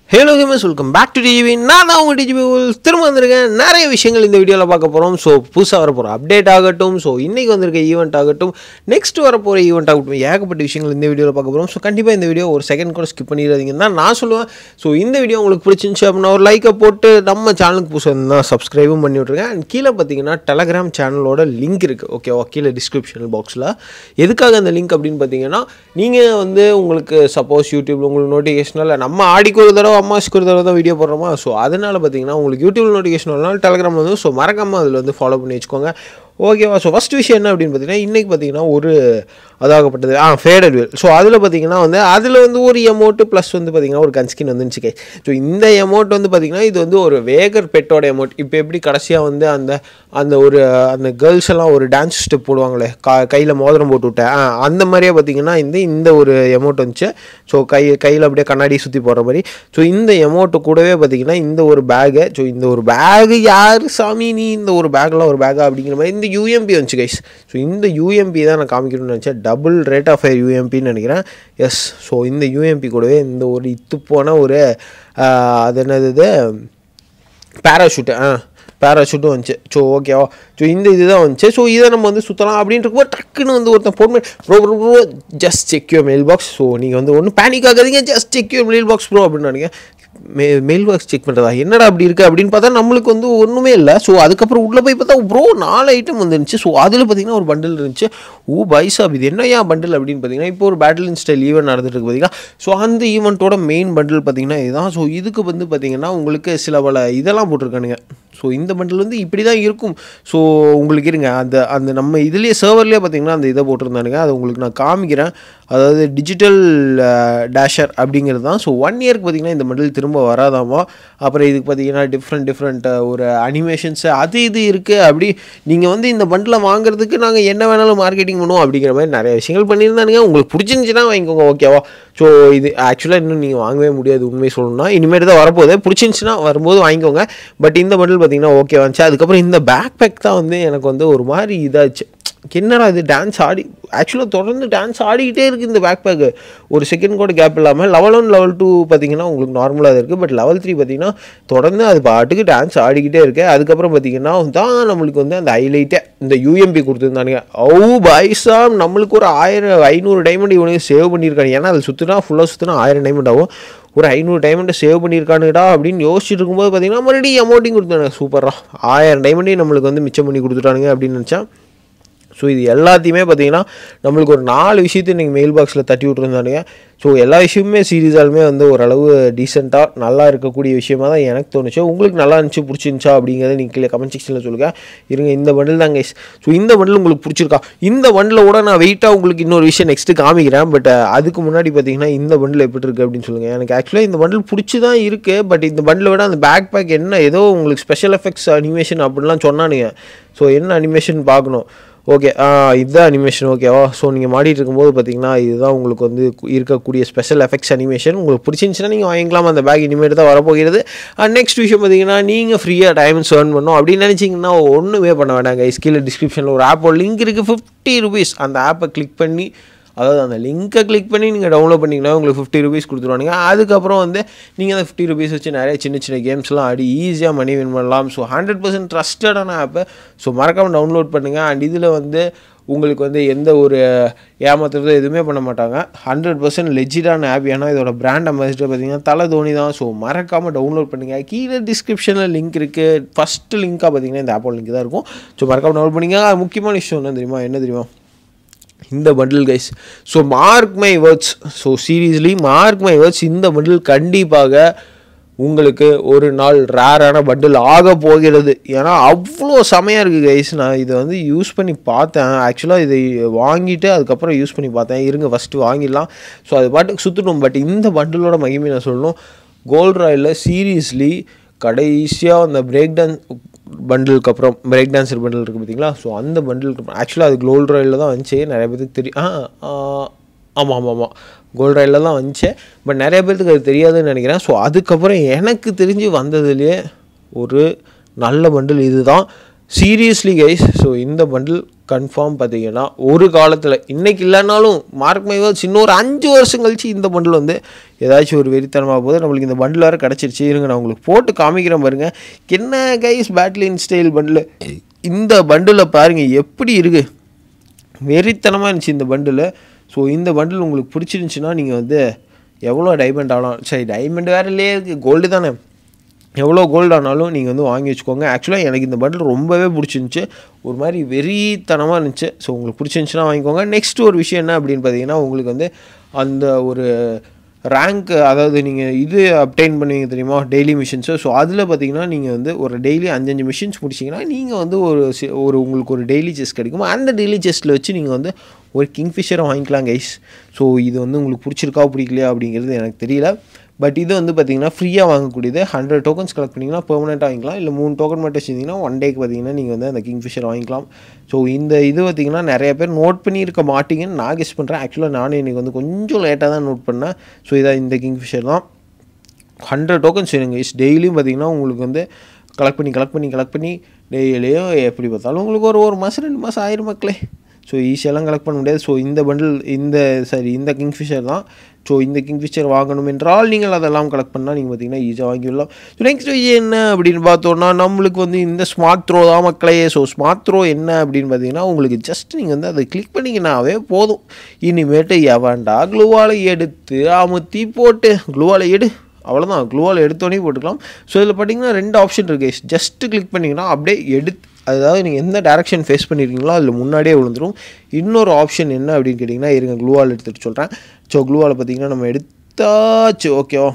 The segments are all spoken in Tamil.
hello gamers welcome back to DGP நான் தான் உங்கள் டிஜிபி திரும்ப வந்திருக்கேன் நிறைய விஷயங்கள் இந்த வீடியோவில் பார்க்க போகிறோம் ஸோ புதுசாக வர போகிற அப்டேட் ஆகட்டும் ஸோ இன்றைக்கி வந்திருக்க ஈவெண்ட் ஆகட்டும் நெக்ஸ்ட் வர போகிற ஈவெண்ட் ஆகட்டும் ஏகப்பட்ட விஷயங்கள் இந்த வீடியோவில் பார்க்க போகிறோம் ஸோ கண்டிப்பாக இந்த வீடியோ ஒரு செகண்ட் கூட ஸ்கிப் பண்ணிடாதீங்கன்னு தான் நான் சொல்லுவேன் ஸோ இந்த வீடியோ உங்களுக்கு பிடிச்சிருந்துச்சு அப்படின்னா ஒரு லைக்கை போட்டு நம்ம சேனலுக்கு புதுசாக இருந்தால் சப்ஸ்கிரைபும் பண்ணி விட்ருங்க அண்ட் கீழே பார்த்தீங்கன்னா டெலகிராம் சேனலோட லிங்க் இருக்குது ஓகேவா கீழே டிஸ்கிரிப்ஷன் பாக்ஸில் எதுக்காக அந்த லிங்க் அப்படின்னு பார்த்தீங்கன்னா நீங்கள் வந்து உங்களுக்கு சப்போஸ் யூடியூப்ல உங்களுக்கு நோட்டிஃபிகேஷனில் நம்ம ஆடிக்கு ஒரு தடவை அம்மாஸ்க்கு ஒரு தடவை தான் வீடியோ போடுறோமா ஸோ அதனால் பார்த்தீங்கன்னா உங்களுக்கு யூடியூப் நோட்டிஃபிகேஷன் வரலாம் டெலகிராம் வந்து ஸோ மறக்காமல் அதில் வந்து ஃபாலோ பண்ணி வச்சுக்கோங்க ஓகேவா ஸோ ஃபஸ்ட் விஷயம் என்ன அப்படின்னு பார்த்தீங்கன்னா இன்றைக்கி பார்த்தீங்கன்னா ஒரு அதாகப்பட்டது ஆ ஃபேடட் வில் ஸோ அதில் பார்த்தீங்கன்னா வந்து அதில் வந்து ஒரு எமௌண்ட்டு ப்ளஸ் வந்து பார்த்தீங்கன்னா ஒரு கன்ஸ்கின் வந்துருச்சு கை ஸோ இந்த எமௌண்ட் வந்து பார்த்தீங்கன்னா இது வந்து ஒரு வேகர் பெட்டோட எமௌண்ட் இப்போ எப்படி கடைசியாக வந்து அந்த அந்த ஒரு அந்த கேர்ள்ஸ் எல்லாம் ஒரு டான்ஸ் ஸ்டெப் போடுவாங்களே கா கையில் மோதிரம் போட்டு விட்டேன் ஆ, அந்த மாதிரியே பார்த்தீங்கன்னா இந்த இந்த ஒரு எமௌண்ட் வந்துச்சு ஸோ கை கையில் அப்படியே கண்ணாடி சுற்றி போடுற மாதிரி ஸோ இந்த எமௌண்ட்டு கூடவே பார்த்தீங்கன்னா இந்த ஒரு பேகு ஸோ இந்த ஒரு பேகு யார் சாமி நீ இந்த ஒரு பேக்லாம் ஒரு பேக்கா அப்படிங்கிற மாதிரி இந்த யூஎம்பி வந்துச்சு கைஸ் ஸோ இந்த யூஎம்பி தான் நான் காமிக்கணும்னு நினச்சேன் டபுள் ரேட் ஆஃப் ஃபயர் யூஎம்பின்னு நினைக்கிறேன் எஸ் ஸோ இந்த யூஎம்பி கூடவே இந்த ஒரு இத்து போன ஒரு ஆ, அது என்னது இது பேராஷூட்டு ஆ பேராஷூட்டும் வந்துச்சு ஸோ ஓகேவா ஸோ இந்த இதுதான் வந்துச்சு ஸோ இதை நம்ம வந்து சுற்றலாம் அப்படின்றப்போ டக்குன்னு வந்து ஒருத்தன் போட்டு bro bro bro just check your mail box so நீங்கள் வந்து ஒன்றும் பேனிக் ஆகாதீங்க just check your mail box bro அப்படின்னு நினைக்கிறேன் மே மெயில் பாக்ஸ் செக் பண்ணுறதா என்னடா அப்படி இருக்குது அப்படின்னு பார்த்தா நம்மளுக்கு வந்து ஒன்றுமே இல்லை ஸோ அதுக்கப்புறம் உள்ளே போய் பார்த்தா ப்ரோ நாலு ஐட்டம் வந்துருந்துச்சு ஸோ அதில் பார்த்தீங்கன்னா ஒரு பண்டில் இருந்துச்சு ஓ பைசாப் இது என்னையா பண்டில் அப்படின்னு பார்த்தீங்கன்னா இப்போ ஒரு பேட்டில் இன் ஸ்டைல் ஈவெண்ட் நடந்துட்டு இருக்கு பார்த்தீங்கன்னா ஸோ அந்த ஈவெண்ட்டோட மெயின் பண்டில் பார்த்தீங்கன்னா இதுதான் ஸோ இதுக்கு வந்து பார்த்தீங்கன்னா உங்களுக்கு சில பல இதெல்லாம் போட்டிருக்கானுங்க ஸோ இந்த பண்டில் வந்து இப்படி தான் இருக்கும் ஸோ உங்களுக்கு இருங்க அந்த அந்த நம்ம இதுலேயே சர்வர்லேயே பார்த்தீங்கன்னா அந்த இதை போட்டிருந்தானுங்க அதை உங்களுக்கு நான் காமிக்கிறேன் அதாவது டிஜிட்டல் டேஷர் அப்படிங்கிறது தான் ஸோ ஒன் இயருக்கு பார்த்தீங்கன்னா இந்த பண்டில் திரும்ப வராதாமா அப்புறம் இதுக்கு பார்த்தீங்கன்னா டிஃப்ரெண்ட் டிஃப்ரெண்ட் ஒரு அனிமேஷன்ஸு அது இது இருக்குது அப்படி நீங்கள் வந்து இந்த பண்டில் வாங்குறதுக்கு நாங்கள் என்ன வேணாலும் மார்க்கெட்டிங் பண்ணுவோம் அப்படிங்கிற மாதிரி நிறைய விஷயங்கள் பண்ணியிருந்தானுங்க உங்களுக்கு பிடிச்சிருந்துச்சுன்னா வாங்கிக்கோங்க ஓகேவா ஸோ இது ஆக்சுவலாக இன்னும் நீங்கள் வாங்கவே முடியாது உண்மை சொல்லணும்னா இனிமேல் தான் வரப்போகுது பிடிச்சிருந்துச்சுன்னா வரும்போது வாங்கிக்கோங்க பட் இந்த பண்டில் பார்த்தீங்கன்னா ஓகே வந்துச்சு அதுக்கப்புறம் இந்த பேக் பேக் தான் வந்து எனக்கு வந்து ஒரு மாதிரி இதாச்சு என்னடா இது டான்ஸ் ஆடி ஆக்சுவலாக தொடர்ந்து டான்ஸ் ஆடிக்கிட்டே இருக்குது இந்த பேக் பேக்கு ஒரு செகண்ட் கூட கேப் இல்லாமல் லெவல் ஒன் லெவல் டூ பார்த்தீங்கன்னா உங்களுக்கு நார்மலாக இருக்குது பட் லெவல் த்ரீ பார்த்தீங்கன்னா தொடர்ந்து அது பாட்டுக்கு டான்ஸ் ஆடிக்கிட்டே இருக்கு அதுக்கப்புறம் பார்த்தீங்கன்னா தான் நம்மளுக்கு வந்து அந்த ஹைலைட்டே இந்த யூஎம்பி கொடுத்துருந்தானுங்க ஓ பாய்ஸா நம்மளுக்கு ஒரு ஆயிரம் ஐநூறு டைமண்ட் இவனுக்கு சேவ் பண்ணியிருக்காங்க ஏன்னா அது சுற்றினா ஃபுல்லாக சுற்றினா ஆயிரம் டைமண்ட் ஆகும் ஒரு ஐநூறு டைமண்டை சேவ் பண்ணியிருக்கானுடா அப்படின்னு யோசிச்சுட்டு இருக்கும்போது பார்த்தீங்கன்னா மறுபடியும் அமௌண்ட்டையும் கொடுத்தானுங்க சூப்பராக ஆயிரம் டைமண்டையும் நம்மளுக்கு வந்து மிச்சம் பண்ணி கொடுத்துட்டானுங்க அப்படின்னு நினச்சா ஸோ இது எல்லாத்தையுமே பார்த்தீங்கன்னா நம்மளுக்கு ஒரு நாலு விஷயத்தை நீங்கள் மெயில் பாக்ஸில் தட்டி விட்ருந்தானுங்க ஸோ எல்லா விஷயமுமே சீரியஸாலுமே வந்து ஓரளவு டீசெண்டாக நல்லா இருக்கக்கூடிய விஷயமா தான் எனக்கு தோணுச்சு உங்களுக்கு நல்லா இருந்துச்சு பிடிச்சிருந்துச்சா அப்படிங்கிறத நீங்கள் கீழே கமெண்ட் செக்ஷனில் சொல்லுங்கள் இருங்க இந்த பண்டில் தான் கைஸ் ஸோ இந்த பண்டில் உங்களுக்கு பிடிச்சிருக்கா இந்த பண்டில் கூட நான் வெயிட்டாக உங்களுக்கு இன்னொரு விஷயம் நெக்ஸ்ட்டு காமிக்கிறேன் பட் அதுக்கு முன்னாடி பார்த்தீங்கன்னா இந்த பண்டில் எப்படி இருக்குது அப்படின்னு சொல்லுங்கள் எனக்கு ஆக்சுவலாக இந்த பண்டில் பிடிச்சி தான் இருக்குது பட் இந்த பண்டில் விட அந்த பேக் பேக் என்ன ஏதோ உங்களுக்கு ஸ்பெஷல் எஃபெக்ட்ஸ் அனிமேஷன் அப்படின்லாம் சொன்னானுங்க ஸோ என்ன அனிமேஷன் பார்க்கணும் ஓகே இதுதான் அனிமேஷன் ஓகேவா ஸோ நீங்கள் மாடிட்டு இருக்கும்போது பார்த்தீங்கன்னா இதுதான் உங்களுக்கு வந்து கு- இருக்கக்கூடிய ஸ்பெஷல் எஃபெக்ட்ஸ் அனிமேஷன் உங்களுக்கு பிடிச்சிருந்துச்சுன்னா நீங்கள் வாங்கிக்கலாம் அந்த பேக் இனிமேல் தான் வரப்போகிறது அண்ட் நெக்ஸ்ட் விஷயம் பார்த்தீங்கன்னா நீங்கள் ஃப்ரீயாக டைம் ஏர்ன் பண்ணணும் அப்படின்னு நினச்சிங்கன்னா ஒன்றுமே பண்ண வேண்டாங்க கீழே டிஸ்கிரிப்ஷனில் ஒரு ஆப்போட லிங்க் இருக்குது ஃபிஃப்டி ருபீஸ் அந்த ஆப்பை கிளிக் பண்ணி அதாவது அந்த லிங்க்கை கிளிக் பண்ணி நீங்கள் டவுன்லோட் பண்ணிங்கன்னா உங்களுக்கு ஃபிஃப்டி ருபீஸ் கொடுத்துருவானுங்க அதுக்கப்புறம் வந்து நீங்கள் அந்த ஃபிஃப்டி ருபீஸ் வச்சு நிறைய சின்ன சின்ன கேம்ஸ்லாம் ஆடி ஈஸியாக மணி வின் பண்ணலாம் ஸோ ஹண்ட்ரட் பர்சன்ட் ட்ரஸ்டடான ஆப்பு ஸோ மறக்காமல் டவுன்லோட் பண்ணுங்கள் அண்ட் இதில் வந்து உங்களுக்கு வந்து எந்த ஒரு ஏமாத்துறதோ எதுவுமே பண்ண மாட்டாங்க ஹண்ட்ரட் பர்சன்ட் லெஜிடான ஆப் ஏன்னா இதோட பிராண்ட் அம்பாசிடர் பார்த்தீங்கன்னா தலை தோனி தான் ஸோ மறக்காமல் டவுன்லோட் பண்ணுங்கள் கீழே டிஸ்கிரிப்ஷனில் லிங்க் இருக்குது ஃபஸ்ட்டு லிங்காக பார்த்தீங்கன்னா இந்த ஆப்போட லிங்க் தான் இருக்கும் ஸோ மறக்காமல் டவுன்லோட் பண்ணிங்க முக்கியமான விஷயம் என்ன தெரியுமா என்ன தெரியுமா இந்த bundle guys so mark my words so seriously mark my words இந்த பண்டில் கண்டிப்பாக உங்களுக்கு ஒரு நாள் ரேரான பண்டில் ஆக போகிறது ஏன்னா அவ்வளோ செமையாக இருக்குது கைஸ் நான் இதை வந்து யூஸ் பண்ணி பார்த்தேன் ஆக்சுவலாக இதை வாங்கிட்டு அதுக்கப்புறம் யூஸ் பண்ணி பார்த்தேன் இருங்க ஃபஸ்ட்டு வாங்கிடலாம் ஸோ அது பாட்டுக்கு சுற்றணும் பட் இந்த பண்டிலோட மகிமை நான் சொல்லணும் கோல்ட் ராயில் சீரியஸ்லி கடைசியாக அந்த பிரேக் டான்ஸ் பண்டிலுக்கு அப்புறம் பிரேக் டான்ஸர் பண்டில் இருக்குது பார்த்தீங்களா ஸோ அந்த பண்டிலுக்கு அப்புறம் ஆக்சுவலாக அது கோல்ட் ராயில் தான் வந்துச்சு நிறைய பேருக்கு தெரியும் ஆ ஆமாம் ஆமாம் ஆமாம் கோல்ட் ராயில் தான் வந்துச்சு பட் நிறைய பேர்த்துக்கு அது தெரியாதுன்னு நினைக்கிறேன் ஸோ அதுக்கப்புறம் எனக்கு தெரிஞ்சு வந்ததுலேயே ஒரு நல்ல பண்டில் இதுதான் சீரியஸ்லி கைஸ் ஸோ இந்த பண்டில் கன்ஃபார்ம் பார்த்தீங்கன்னா ஒரு காலத்தில் இன்னைக்கு இல்லைனாலும் மார்க் மைவாஸ் இன்னொரு அஞ்சு வருஷம் கழிச்சு இந்த பண்டில் வந்து ஏதாச்சும் ஒரு வெறித்தனமாக போது நம்மளுக்கு இந்த பண்டில் வேறு கிடச்சிருச்சு இருங்க நான் உங்களுக்கு போட்டு காமிக்கிறேன் பாருங்க என்ன கைஸ் பேட்லின் ஸ்டைல் பண்டில் இந்த பண்டில் பாருங்கள் எப்படி இருக்குது வெறித்தனமாக இருந்துச்சு இந்த பண்டில் ஸோ இந்த பண்டில் உங்களுக்கு பிடிச்சிருந்துச்சின்னா நீங்கள் வந்து எவ்வளோ டைமண்ட் ஆகலாம் சரி டைமண்ட் வேறு இல்லையே இருக்குது கோல்டு தானே எவ்வளோ கோல்டு ஆனாலும் நீங்கள் வந்து வாங்கி வச்சுக்கோங்க ஆக்சுவலாக எனக்கு இந்த பண்டில் ரொம்பவே பிடிச்சிருந்துச்சி ஒரு மாதிரி வெறித்தனமாக இருந்துச்சு ஸோ உங்களுக்கு பிடிச்சிருந்துச்சின்னா வாங்கிக்கோங்க நெக்ஸ்ட் ஒரு விஷயம் என்ன அப்படின்னு பார்த்தீங்கன்னா உங்களுக்கு வந்து அந்த ஒரு ரேங்க் அதாவது நீங்கள் இது அப்டைன் பண்ணுவீங்க தெரியுமா டெய்லி மிஷின்ஸு ஸோ அதில் பார்த்தீங்கன்னா நீங்கள் வந்து ஒரு டெய்லி அஞ்சஞ்சு மிஷின்ஸ் முடிச்சிங்கன்னா நீங்கள் வந்து ஒரு சி- ஒரு உங்களுக்கு ஒரு டெய்லி செஸ் கிடைக்கும் அந்த டெய்லி செஸ்ட்டில் வச்சு நீங்கள் வந்து ஒரு கிங்ஃபிஷரை வாங்கிக்கலாம் கைஸ் ஸோ இது வந்து உங்களுக்கு பிடிச்சிருக்கா பிடிக்கலையா அப்படிங்கிறது எனக்கு தெரியல பட் இது வந்து பார்த்தீங்கன்னா ஃப்ரீயாக வாங்கக்கூடியது ஹண்ட்ரட் டோக்கன்ஸ் கலெக்ட் பண்ணிங்கன்னா பெர்மனெண்ட்டாக வாங்கிக்கலாம் இல்லை மூணு டோக்கன் மட்டும் வச்சிருந்தீங்கன்னா ஒன் டேக்கு பார்த்தீங்கன்னா நீங்கள் வந்து அந்த கிங்ஃபிஷர் வாங்கிக்கலாம் ஸோ இந்த இது பார்த்தீங்கன்னா நிறைய பேர் நோட் பண்ணியிருக்க மாட்டீங்கன்னு நான் கெஸ் பண்ணுறேன் ஆக்சுவலாக நானே எனக்கு வந்து கொஞ்சம் லேட்டாக தான் நோட் பண்ணேன் ஸோ இதான் இந்த கிங்ஃபிஷர் தான் ஹண்ட்ரட் டோக்கன்ஸ் வேணுங்க இஸ் டெய்லியும் பார்த்தீங்கன்னா உங்களுக்கு வந்து கலெக்ட் பண்ணி கலெக்ட் பண்ணி கலெக்ட் பண்ணி டெய்லியும் எப்படி பார்த்தாலும் உங்களுக்கு ஒரு ஒரு மாதம் ரெண்டு மாதம் ஆயிரம் மக்களே ஸோ ஈஸியெல்லாம் கலெக்ட் பண்ண முடியாது ஸோ இந்த பண்டில் இந்த சாரி இந்த கிங்ஃபிஷர் தான் ஸோ இந்த கிங்ஃபிஷர் வாங்கணும் என்றால் நீங்கள் அதெல்லாம் கலெக்ட் பண்ணால் நீங்கள் பார்த்தீங்கன்னா ஈஸியாக வாங்கிடலாம் ஸோ நெக்ஸ்ட் என்ன அப்படின்னு பார்த்தோன்னா நம்மளுக்கு வந்து இந்த ஸ்மார்ட் த்ரோ தான் மக்களே ஸோ ஸ்மார்ட் த்ரோ என்ன அப்படின்னு பார்த்தீங்கன்னா உங்களுக்கு ஜஸ்ட் நீங்கள் வந்து அதை கிளிக் பண்ணிங்கனாவே போதும் இனிமேட்டு எவன்டா க்ளூவால் எடுத்து அமுத்தி போட்டு க்ளூவால் எடு அவ்வளோதான் க்ளூவால் எடுத்தோடனே போட்டுக்கலாம் ஸோ இதில் பார்த்தீங்கன்னா ரெண்டு ஆப்ஷன் இருக்குது ஜஸ்ட்டு கிளிக் பண்ணிங்கன்னா அப்படியே எடுத்து அதாவது நீங்கள் எந்த டேரக்ஷன் ஃபேஸ் பண்ணியிருக்கீங்களோ அதில் முன்னாடியே விழுந்துரும் இன்னொரு ஆப்ஷன் என்ன அப்படின்னு கேட்டிங்கன்னா இருங்க க்ளூவால் எடுத்துகிட்டு சொல்கிறேன் ஸோ க்ளூவால் பார்த்தீங்கன்னா நம்ம எடுத்தாச்சு ஓகேவா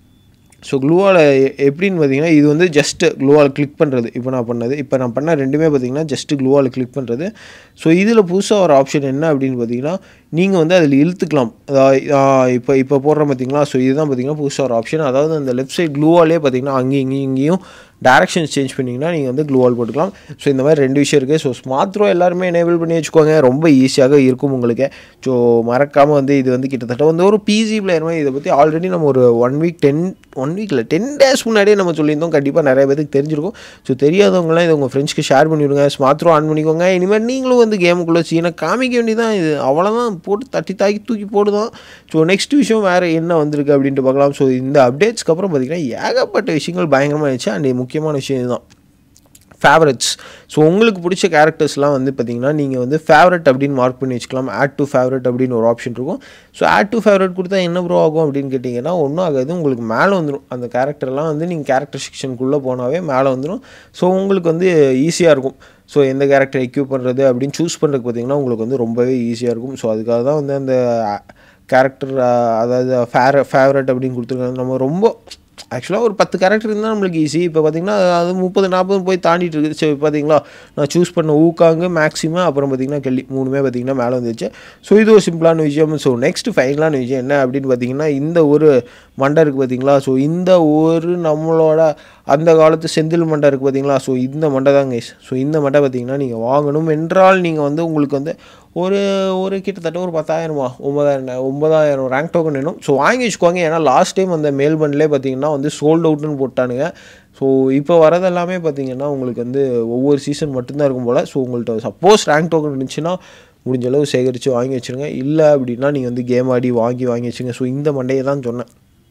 ஸோ க்ளூவால் எப்படின்னு பார்த்தீங்கன்னா இது வந்து ஜஸ்ட்டு க்ளூவால் கிளிக் பண்ணுறது இப்போ நான் பண்ணது இப்போ நான் பண்ண ரெண்டுமே பார்த்தீங்கன்னா ஜஸ்ட்டு க்ளூவால் கிளிக் பண்ணுறது ஸோ இதில் புதுசாக ஒரு ஆப்ஷன் என்ன அப்படின்னு பார்த்தீங்கன்னா நீங்கள் வந்து அதில் இழுத்துக்கலாம் அதாவது இப்போ இப்போ போடுற பார்த்தீங்களா ஸோ இதுதான் பார்த்தீங்கன்னா புதுசாக ஒரு ஆப்ஷன் அதாவது அந்த லெஃப்ட் சைட் க்ளூவாலே பார்த்தீங்கன்னா அங்கேயும் இங்கேயும் இங்கேயும் டேரக்ஷன்ஸ் சேஞ்ச் பண்ணிங்கன்னா நீங்கள் வந்து க்ளூவால் போட்டுக்கலாம் ஸோ இந்த மாதிரி ரெண்டு விஷயம் இருக்குது ஸோ ஸ்மார்ட் த்ரோ எல்லாருமே எனேபிள் பண்ணி வச்சுக்கோங்க ரொம்ப ஈஸியாக இருக்கும் உங்களுக்கு ஸோ மறக்காமல் வந்து இது வந்து கிட்டத்தட்ட வந்து ஒரு பிசி பிளேயர் மாதிரி இதை பற்றி ஆல்ரெடி நம்ம ஒரு ஒன் வீக் டென் ஒன் வீக்கில் டென் டேஸ் முன்னாடியே நம்ம சொல்லியிருந்தோம் கண்டிப்பாக நிறைய பேருக்கு தெரிஞ்சிருக்கும் ஸோ தெரியாதவங்களாம் இது உங்கள் ஃப்ரெண்ட்ஸ்க்கு ஷேர் பண்ணிவிடுங்க ஸ்மார்ட் த்ரோ ஆன் பண்ணிக்கோங்க இனிமேல் நீங்களும் வந்து கேமுக்குள்ளே சீனை காமிக்க வேண்டியதான் இது அவ்வளோதான் போட்டு தட்டி தாக்கி தூக்கி போடுதான் ஸோ நெக்ஸ்ட் விஷயம் வேறு என்ன வந்திருக்கு அப்படின்ட்டு பார்க்கலாம் ஸோ இந்த அப்டேட்ஸ்க்கு அப்புறம் பார்த்தீங்கன்னா ஏகப்பட்ட விஷயங்கள் பயங்கரமாக இருந்துச்சு அண்ட் முக்கியமான விஷயம் இதுதான் ஃபேவரட்ஸ் ஸோ உங்களுக்கு பிடிச்ச கேரக்டர்ஸ்லாம் வந்து பார்த்தீங்கன்னா நீங்கள் வந்து ஃபேவரட் அப்படின்னு மார்க் பண்ணி வச்சுக்கலாம் ஆட் டு ஃபேவரட் அப்படின்னு ஒரு ஆப்ஷன் இருக்கும் ஸோ ஆட் டு ஃபேவரட் கொடுத்தா என்ன ப்ரோ ஆகும் அப்படின்னு கேட்டிங்கன்னா ஒன்றும் ஆகாது உங்களுக்கு மேலே வந்துடும் அந்த கேரக்டர்லாம் வந்து நீங்கள் கேரக்டர் செக்ஷனுக்குள்ளே போனாவே மேலே வந்துடும் ஸோ உங்களுக்கு வந்து ஈஸியாக இருக்கும் ஸோ எந்த கேரக்டர் எக்யூப் பண்ணுறது அப்படின்னு சூஸ் பண்ணுறதுக்கு பார்த்தீங்கன்னா உங்களுக்கு வந்து ரொம்பவே ஈஸியாக இருக்கும் ஸோ அதுக்காக தான் வந்து அந்த கேரக்டர் அதாவது ஃபேர ஃபேவரட் அப்படின்னு கொடுத்துருக்காங்க நம்ம ரொம்ப ஆக்சுவலாக ஒரு பத்து கேரக்டர் இருந்தால் நம்மளுக்கு ஈஸி இப்போ பார்த்தீங்கன்னா அது முப்பது நாற்பது போய் தாண்டிட்டு இருக்குது சரி பார்த்தீங்களா நான் சூஸ் பண்ண ஊக்காங்க மேக்ஸிமம் அப்புறம் பார்த்தீங்கன்னா கெல்லி மூணுமே பார்த்தீங்கன்னா மேலே வந்துச்சு ஸோ இது ஒரு சிம்பிளான விஷயம் ஸோ நெக்ஸ்ட் ஃபைனலான விஷயம் என்ன அப்படின்னு பார்த்தீங்கன்னா இந்த ஒரு மண்டை இருக்குது பார்த்தீங்களா ஸோ இந்த ஒரு நம்மளோட அந்த காலத்து செந்தில் மண்டை இருக்குது பார்த்தீங்களா ஸோ இந்த மண்டை தான் கைஸ் ஸோ இந்த மண்டை பார்த்தீங்கன்னா நீங்கள் வாங்கணும் என்றால் நீங்கள் வந்து உங்களுக்கு வந்து ஒரு ஒரு கிட்டத்தட்ட ஒரு பத்தாயிரமா ஒன்பதாயிரம் ஒன்பதாயிரம் ரேங்க் டோக்கன் வேணும் ஸோ வாங்கி வச்சுக்கோங்க ஏன்னா லாஸ்ட் டைம் அந்த மேல் பண்ட்லேயே பார்த்தீங்கன்னா வந்து சோல்ட் அவுட்னு போட்டானுங்க ஸோ இப்போ வரது எல்லாமே பார்த்தீங்கன்னா உங்களுக்கு வந்து ஒவ்வொரு சீசன் மட்டும்தான் இருக்கும் போல் ஸோ உங்கள்கிட்ட சப்போஸ் ரேங்க் டோக்கன் இருந்துச்சுன்னா முடிஞ்ச அளவு சேகரித்து வாங்கி வச்சுருங்க இல்லை அப்படின்னா நீங்கள் வந்து கேம் ஆடி வாங்கி வாங்கி வச்சுங்க ஸோ இந்த மண்டையை தான் சொன்னேன்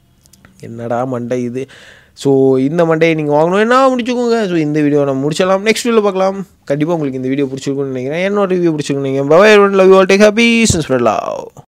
என்னடா மண்டை இது ஸோ இந்த மண்டையை நீங்கள் வாங்கணும் என்ன முடிச்சுக்கோங்க ஸோ இந்த வீடியோ நம்ம முடிச்சலாம் நெக்ஸ்ட் வீடியோ பார்க்கலாம் கண்டிப்பாக உங்களுக்கு இந்த வீடியோ பிடிச்சிருக்குன்னு நினைக்கிறேன் என்னோட ரிவ்யூ பிடிச்சிருக்குன்னு நினைக்கிறேன் bye love you all take happy spread love